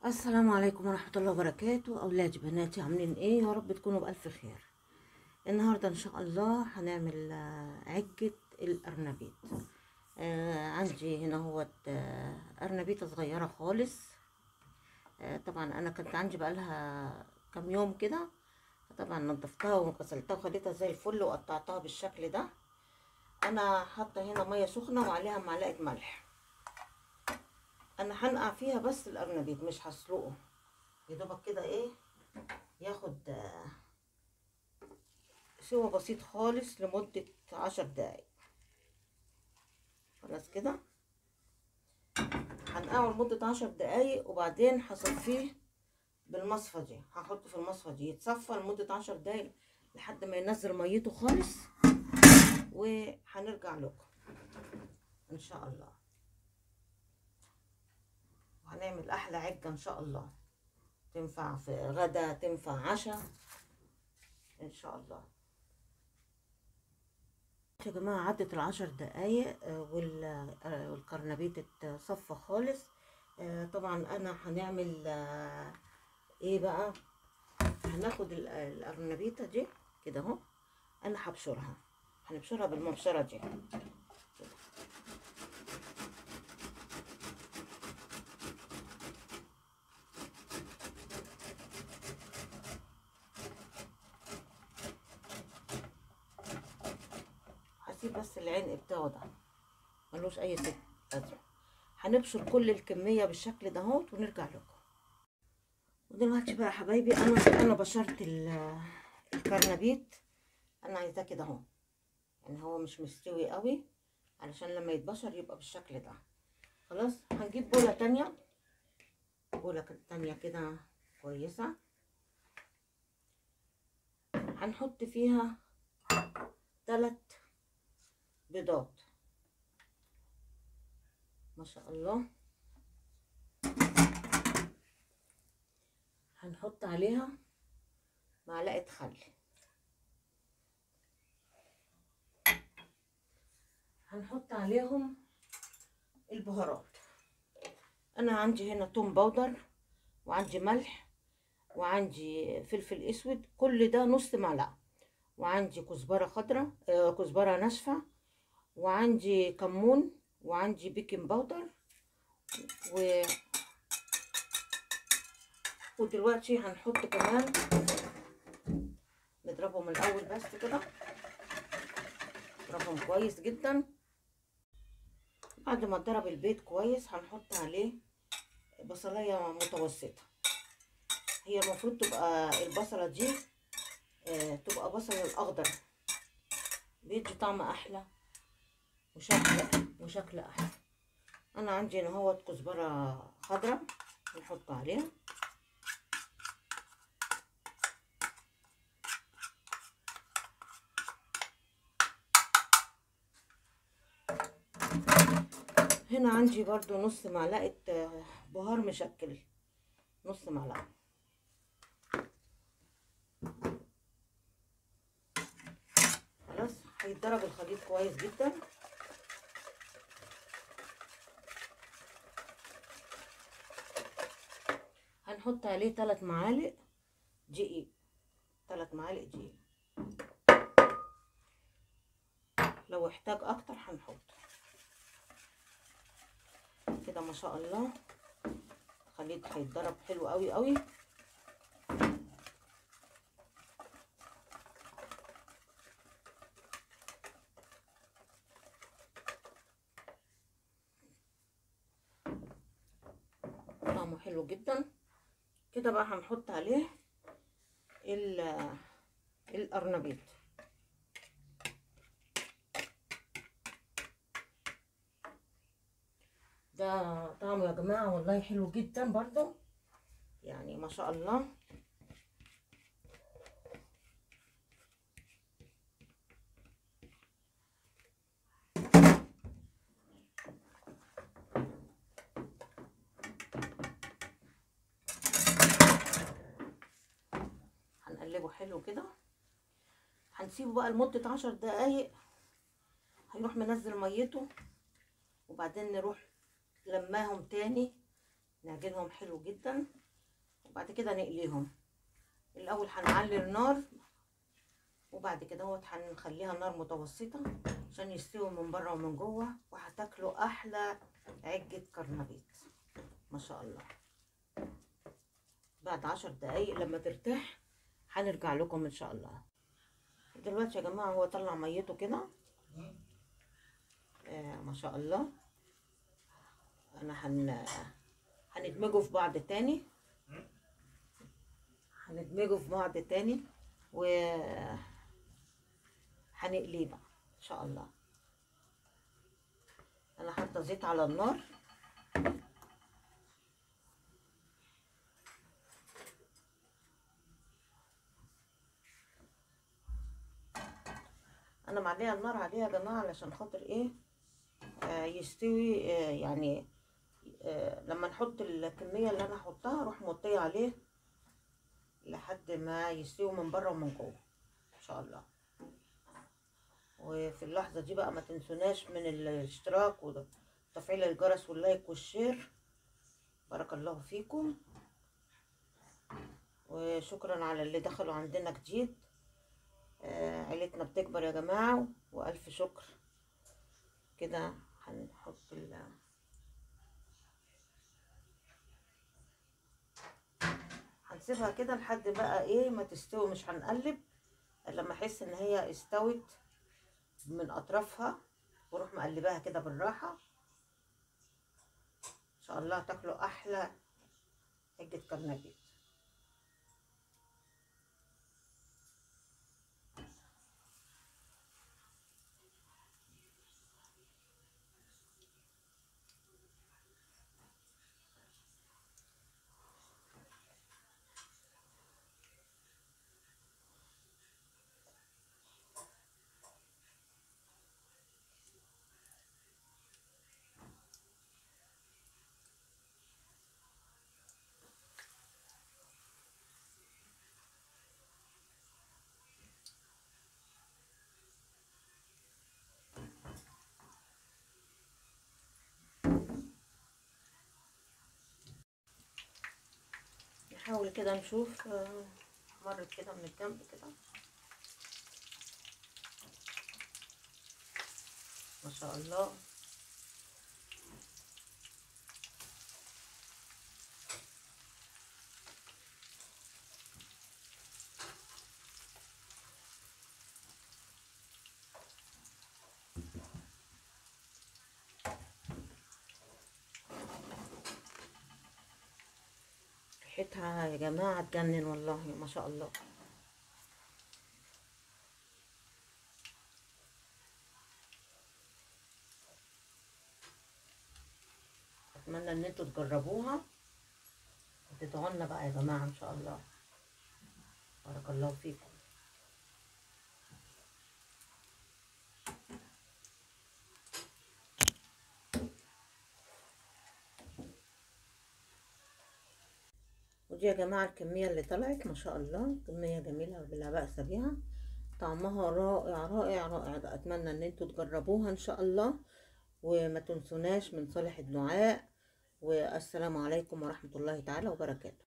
السلام عليكم ورحمة الله وبركاته أولادي بناتي عاملين إيه يا رب تكونوا بألف خير النهاردة إن شاء الله هنعمل آه، عجة الأرنبيط آه عندي هنا هو أرنبيطة صغيرة خالص آه طبعا أنا كانت عندي بقالها كام يوم كده طبعا نضفتها وغسلتها وخليتها زي الفل وقطعتها بالشكل ده أنا حاطة هنا مية سخنة وعليها معلقة ملح انا هنقع فيها بس الارنبيط مش هسلقه يا دوبك كده ايه ياخد آه، سوا بسيط خالص لمدة عشر دقايق خلاص كده هنقعه لمدة عشر دقايق وبعدين هصفيه بالمصفى دي هحطه في المصفى دي يتصفى لمدة عشر دقايق لحد ما ينزل ميته خالص وهنرجع لكم ان شاء الله وهنعمل احلى عجه ان شاء الله تنفع في غدا تنفع عشاء ان شاء الله يا جماعه عدت العشر دقايق آه، وال- آه، والكرنبيط اتصفى خالص آه، طبعا انا هنعمل آه، ايه بقى هناخد ال- الارنبيطه دي كده اهو انا هبشرها هنبشرها بالمبشره دي هسيب بس العلق بتاعه ده ملوش اي سكه ادي هنبشر كل الكميه بالشكل ده اهوت ونرجع لكم ودلوقتي بقى يا حبايبي انا انا بشرت ال- الكرنبيط انا عايزاه كده اهو يعني هو مش مستوي قوي علشان لما يتبشر يبقى بالشكل ده خلاص هنجيب بوله تانية بوله تانية كده كويسه هنحط فيها تلات بيضات ما شاء الله هنحط عليها معلقة خل هنحط عليهم البهارات انا عندي هنا توم باودر وعندي ملح وعندي فلفل اسود كل ده نص معلقه وعندي كزبرة خضراء آه، كزبرة ناشفة وعندي كمون وعندي بيكنج باودر و... ودلوقتي هنحط كمان نضربهم الأول بس كده نضربهم كويس جدا بعد ما اتضرب البيض كويس هنحط عليه بصلاية متوسطة هي المفروض تبقى البصلة دي آه، تبقى بصل الاخضر بيدي طعم احلى وشكل وشكل احلى انا عندي هنا هو كزبره خضراء نحط عليها هنا عندي برضو نص معلقه آه، بهار مشكل نص معلقه خلاص هيتضرب الخليط كويس جدا هنحط عليه ثلاث معالق دقيق ثلاث معالق دقيق لو احتاج اكتر هنحط كده ما شاء الله الخليط هيتضرب حلو قوي قوي طعمه حلو جدا كده بقى هنحط عليه ال- القرنبيط ده طعمه يا جماعة والله حلو جدا برضو يعني ما شاء الله هنقلبه حلو كده هنسيبه بقى لمدة عشر دقايق هيروح منزل ميته وبعدين نروح لماهم تاني نعجنهم حلو جدا وبعد كده نقليهم الاول هنعلي النار وبعد كده هو هنخليها نار متوسطه عشان يستوي من بره ومن جوه وهتاكلوا احلى عجه كرنبيط ما شاء الله بعد عشر دقايق لما ترتاح هنرجع لكم ان شاء الله دلوقتي يا جماعه هو طلع ميته كده آه ما شاء الله انا هن هندمجه في بعض تاني هندمجه في بعض تاني و هنقليه بقى ان شاء الله انا حاطه زيت على النار انا معليه النار عليه يا جماعه علشان خاطر ايه آه يستوي آه يعني آه لما نحط الكميه اللي انا احطها اروح موطيه عليه لحد ما يستوي من بره ومن جوه ان شاء الله وفي اللحظه دي بقى ما تنسوناش من الاشتراك وتفعيل الجرس واللايك والشير بارك الله فيكم وشكرا على اللي دخلوا عندنا جديد آه عيلتنا بتكبر يا جماعة وألف شكر كده هنحط ال هنسيبها كده لحد بقى ايه ما تستوي مش هنقلب لما احس ان هي استوت من اطرافها واروح مقلباها كده بالراحة ان شاء الله تاكلوا احلى عجة كرنبيط نحاول كده نشوف آه، مرت كده من الجنب كده ما شاء الله ريحتها يا جماعة تجنن والله ما شاء الله اتمنى ان انتوا تجربوها وتدعوا لنا بقى يا جماعة ان شاء الله بارك الله فيكم ودي يا جماعة الكمية اللي طلعت ما شاء الله كمية جميلة ولا بأس بها طعمها رائع رائع رائع أتمنى إن انتوا تجربوها إن شاء الله وما تنسوناش من صالح الدعاء والسلام عليكم ورحمة الله تعالى وبركاته